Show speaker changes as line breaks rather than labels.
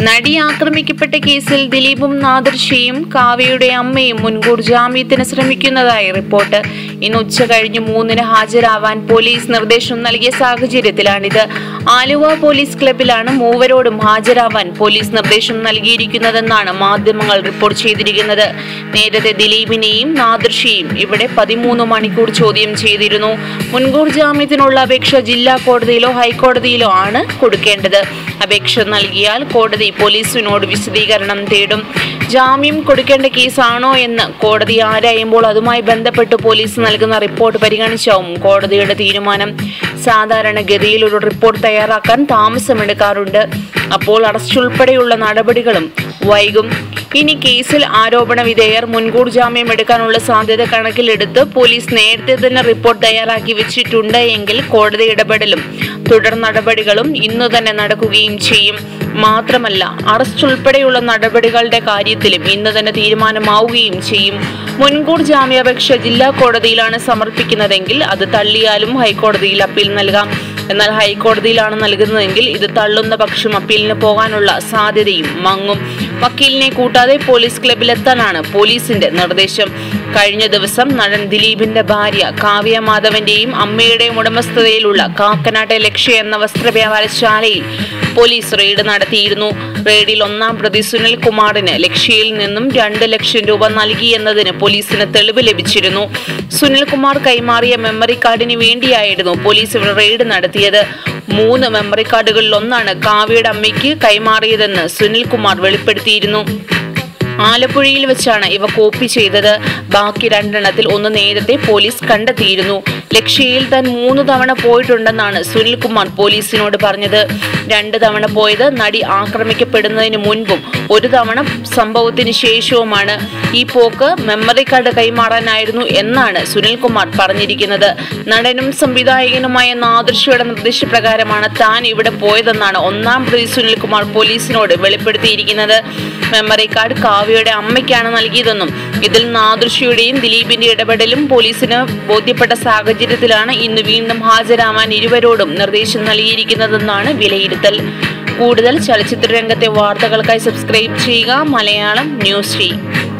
നടി ആക്രമിക്കപ്പെട്ട കേസിൽ ദിലീപും നാദർഷിയും കാവ്യയുടെ അമ്മയും മുൻകൂർ ജാമ്യത്തിന് ശ്രമിക്കുന്നതായി റിപ്പോർട്ട് ഇന്ന് ഉച്ച കഴിഞ്ഞ് മൂന്നിന് ഹാജരാവാൻ പോലീസ് നിർദ്ദേശം നൽകിയ സാഹചര്യത്തിലാണിത് ആലുവ പോലീസ് ക്ലബിലാണ് മൂവരോടും ഹാജരാവാൻ പോലീസ് നിർദ്ദേശം നൽകിയിരിക്കുന്നതെന്നാണ് മാധ്യമങ്ങൾ റിപ്പോർട്ട് ചെയ്തിരിക്കുന്നത് നേരത്തെ ദിലീപിനെയും നാദർഷിയെയും ഇവിടെ പതിമൂന്ന് മണിക്കൂർ ചോദ്യം ചെയ്തിരുന്നു മുൻകൂർ ജാമ്യത്തിനുള്ള അപേക്ഷ ജില്ലാ കോടതിയിലോ ഹൈക്കോടതിയിലോ ആണ് കൊടുക്കേണ്ടത് അപേക്ഷ നൽകിയാൽ കോടതി പോലീസിനോട് വിശദീകരണം തേടും ജാമ്യം കൊടുക്കേണ്ട കേസാണോ എന്ന് കോടതി ആരായുമ്പോൾ അതുമായി ബന്ധപ്പെട്ട് പോലീസ് നൽകുന്ന റിപ്പോർട്ട് പരിഗണിച്ചാവും കോടതിയുടെ തീരുമാനം സാധാരണഗതിയിൽ ഒരു റിപ്പോർട്ട് തയ്യാറാക്കാൻ താമസമെടുക്കാറുണ്ട് അപ്പോൾ അറസ്റ്റ് ഉൾപ്പെടെയുള്ള നടപടികളും വൈകും ഇനി കേസിൽ ആരോപണ വിധേയർ മുൻകൂർ ജാമ്യം എടുക്കാനുള്ള സാധ്യത കണക്കിലെടുത്ത് പോലീസ് നേരത്തെ തന്നെ റിപ്പോർട്ട് തയ്യാറാക്കി വെച്ചിട്ടുണ്ട് എങ്കിൽ കോടതി ഇടപെടലും തുടർ നടപടികളും ഇന്നു തന്നെ നടക്കുകയും ചെയ്യും മാത്രമല്ല അറസ്റ്റ് ഉൾപ്പെടെയുള്ള നടപടികളുടെ കാര്യത്തിലും ഇന്ന് തന്നെ തീരുമാനമാവുകയും ചെയ്യും മുൻകൂർ ജാമ്യാപേക്ഷ ജില്ലാ കോടതിയിലാണ് സമർപ്പിക്കുന്നതെങ്കിൽ അത് തള്ളിയാലും ഹൈക്കോടതിയിൽ അപ്പീൽ നൽകാം എന്നാൽ ഹൈക്കോടതിയിലാണ് നൽകുന്നതെങ്കിൽ ഇത് തള്ളുന്ന പക്ഷം അപ്പീലിന് പോകാനുള്ള സാധ്യതയും മങ്ങും വക്കീലിനെ കൂട്ടാതെ പോലീസ് ക്ലബിലെത്താനാണ് പോലീസിന്റെ നിർദ്ദേശം കഴിഞ്ഞ ദിവസം നടൻ ദിലീപിന്റെ ഭാര്യ കാവ്യ മാധവന്റെയും അമ്മയുടെയും ഉടമസ്ഥതയിലുള്ള കാക്കനാട്ടെ ലക്ഷ്യ എന്ന വസ്ത്രവ്യാപാരശാലയിൽ പോലീസ് റെയ്ഡ് നടത്തിയിരുന്നു റെയ്ഡിൽ ഒന്നാം പ്രതി സുനിൽ കുമാറിന് ലക്ഷ്യയിൽ നിന്നും രണ്ട് ലക്ഷം രൂപ നൽകി എന്നതിന് പോലീസിന് തെളിവ് ലഭിച്ചിരുന്നു സുനിൽ കുമാർ കൈമാറിയ മെമ്മറി കാർഡിന് വേണ്ടിയായിരുന്നു പോലീസ് ഇവിടെ റെയ്ഡ് നടത്തിയത് മൂന്ന് മെമ്മറി കാർഡുകളിൽ ഒന്നാണ് കാവ്യയുടെ അമ്മയ്ക്ക് കൈമാറിയതെന്ന് സുനിൽ കുമാർ വെളിപ്പെടുത്തിയിരുന്നു ആലപ്പുഴയിൽ വെച്ചാണ് ഇവ കോപ്പി ചെയ്തത് ബാക്കി രണ്ടെണ്ണത്തിൽ ഒന്ന് നേരത്തെ പോലീസ് കണ്ടെത്തിയിരുന്നു ലക്ഷ്യയിൽ താൻ മൂന്ന് തവണ പോയിട്ടുണ്ടെന്നാണ് സുനിൽകുമാർ പോലീസിനോട് പറഞ്ഞത് രണ്ട് തവണ പോയത് നടി ആക്രമിക്കപ്പെടുന്നതിന് മുൻപും ഒരു തവണ സംഭവത്തിന് ശേഷവുമാണ് ഈ പോക്ക് മെമ്മറി കാർഡ് കൈമാറാനായിരുന്നു എന്നാണ് സുനിൽകുമാർ പറഞ്ഞിരിക്കുന്നത് നടനും സംവിധായകനുമായ നാദൃശ്യയുടെ നിർദ്ദേശപ്രകാരമാണ് താൻ ഇവിടെ പോയതെന്നാണ് ഒന്നാം പ്രതി സുനിൽകുമാർ പോലീസിനോട് വെളിപ്പെടുത്തിയിരിക്കുന്നത് മെമ്മറി കാർഡ് കാവ്യയുടെ അമ്മയ്ക്കാണ് നൽകിയതെന്നും ഇതിൽ നാദൃശ്യയുടെയും ദിലീപിന്റെ ഇടപെടലും പോലീസിന് ബോധ്യപ്പെട്ട സാഹചര്യത്തിലാണ് ഇന്ന് വീണ്ടും ഹാജരാവാൻ ഇരുവരോടും നിർദ്ദേശം നൽകിയിരിക്കുന്നതെന്നാണ് വിലയിരുത്തൽ കൂടുതൽ ചലച്ചിത്ര രംഗത്തെ വാർത്തകൾക്കായി സബ്സ്ക്രൈബ് ചെയ്യുക മലയാളം ന്യൂസ് ചെയ്യും